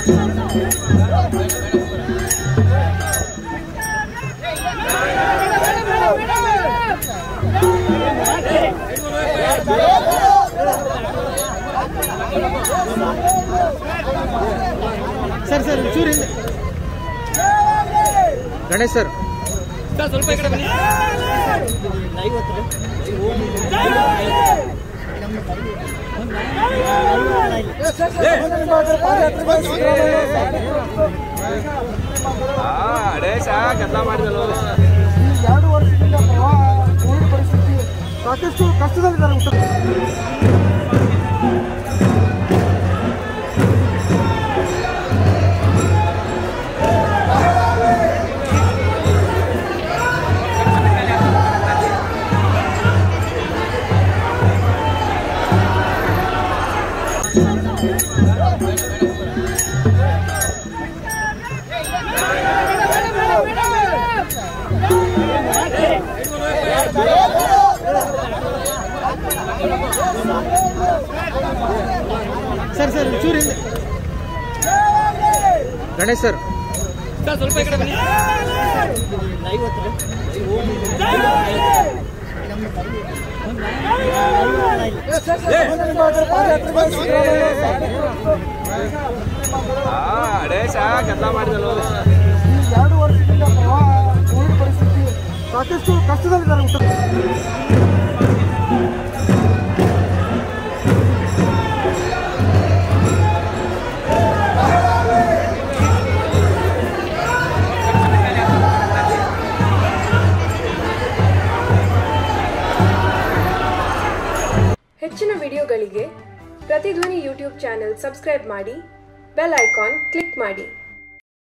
sir sir ಚೂರು ಹಿಂದೆ Ganesh sir ಸ್ವಲ್ಪ ಈ ಕಡೆ ಬನ್ನಿ ಈ ಎರಡು ವರ್ಷದಿಂದ ಪ್ರವಾಹ ಕೋವಿಡ್ ಪರಿಸ್ಥಿತಿ ಸಾಕಷ್ಟು ಕಷ್ಟದಲ್ಲಿದ್ದಾರೆ ಉತ್ತರ ಸರ್ ಸರ್ ಚೂರು ಹಿಂದೆ ಗಣೇಶ್ ಸರ್ ಸ್ವಲ್ಪ ಈ ಕಡೆ ಬನ್ನಿ ಈ ಎರಡು ವರ್ಷದಿಂದ ಪ್ರವಾಹ ಕೋವಿಡ್ ಪರಿಸ್ಥಿತಿ ಸಾಕಷ್ಟು ಕಷ್ಟದಲ್ಲಿದ್ದಾರೆ ಉತ್ತರ ಹೆಚ್ಚಿನ ವಿಡಿಯೋಗಳಿಗೆ ಪ್ರತಿಧ್ವನಿ ಯೂಟ್ಯೂಬ್ ಚಾನೆಲ್ ಸಬ್ಸ್ಕ್ರೈಬ್ ಮಾಡಿ ಬೆಲ್ ಐಕಾನ್ ಕ್ಲಿಕ್ ಮಾಡಿ